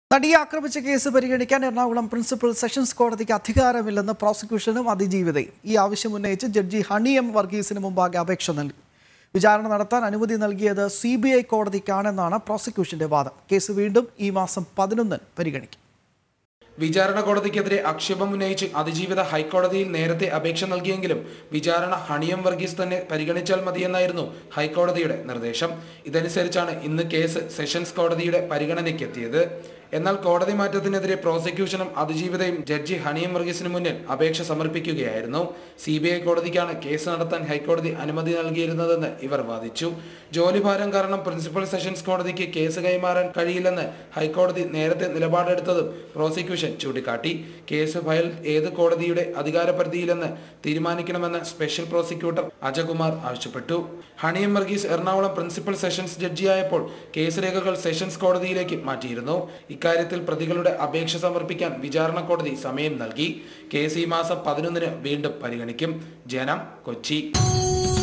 നടിയെ ആക്രമിച്ച കേസ് പരിഗണിക്കാൻ എറണാകുളം പ്രിൻസിപ്പൽ സെഷൻസ് കോടതിക്ക് അധികാരമില്ലെന്ന് പ്രോസിക്യൂഷനും അതിജീവിതയും ഈ ആവശ്യം ഉന്നയിച്ച് ജഡ്ജി ഹണി എം വർഗീസിന് മുമ്പാകെ അപേക്ഷ നൽകി വിചാരണ നടത്താൻ അനുമതി നൽകിയത് സി ബി ഐ കോടതിക്കാണെന്നാണ് പ്രോസിക്യൂഷന്റെ വാദം കേസ് വീണ്ടും ഈ മാസം പതിനൊന്നിന് പരിഗണിക്കും വിചാരണ കോടതിക്കെതിരെ ആക്ഷേപം ഉന്നയിച്ച് അതിജീവിത ഹൈക്കോടതിയിൽ നേരത്തെ അപേക്ഷ നൽകിയെങ്കിലും വിചാരണ ഹണിയം വർഗീസ് തന്നെ പരിഗണിച്ചാൽ മതിയെന്നായിരുന്നു ഹൈക്കോടതിയുടെ നിർദ്ദേശം ഇതനുസരിച്ചാണ് ഇന്ന് കേസ് സെഷൻസ് കോടതിയുടെ പരിഗണനയ്ക്കെത്തിയത് എന്നാൽ കോടതി മാറ്റത്തിനെതിരെ പ്രോസിക്യൂഷനും അതിജീവിതയും ജഡ്ജി ഹണിയം വർഗീസിന് മുന്നിൽ അപേക്ഷ സമർപ്പിക്കുകയായിരുന്നു സി ബി ഐ കോടതിക്കാണ് കേസ് നടത്താൻ ഹൈക്കോടതി അനുമതി നൽകിയിരുന്നതെന്ന് ഇവർ വാദിച്ചു ജോലിഭാരം കാരണം പ്രിൻസിപ്പൽ സെഷൻസ് കോടതിക്ക് കേസ് കൈമാറാൻ കഴിയില്ലെന്ന് ഹൈക്കോടതി നേരത്തെ നിലപാടെടുത്തതും പ്രോസിക്യൂഷൻ ചൂണ്ടിക്കാട്ടി കേസ് ഫയൽ ഏത് കോടതിയുടെ അധികാരപരിധിയിലെന്ന് തീരുമാനിക്കണമെന്ന് സ്പെഷ്യൽ പ്രോസിക്യൂട്ടർ അജകുമാർ ആവശ്യപ്പെട്ടു ഹണിയം വർഗീസ് എറണാകുളം പ്രിൻസിപ്പൽ സെഷൻസ് ജഡ്ജിയായപ്പോൾ കേസ് രേഖകൾ സെഷൻസ് കോടതിയിലേക്ക് മാറ്റിയിരുന്നു ഇക്കാര്യത്തിൽ പ്രതികളുടെ അപേക്ഷ സമർപ്പിക്കാൻ വിചാരണ കോടതി സമയം നൽകി കേസ് ഈ മാസം പതിനൊന്നിന് വീണ്ടും പരിഗണിക്കും ജനം കൊച്ചി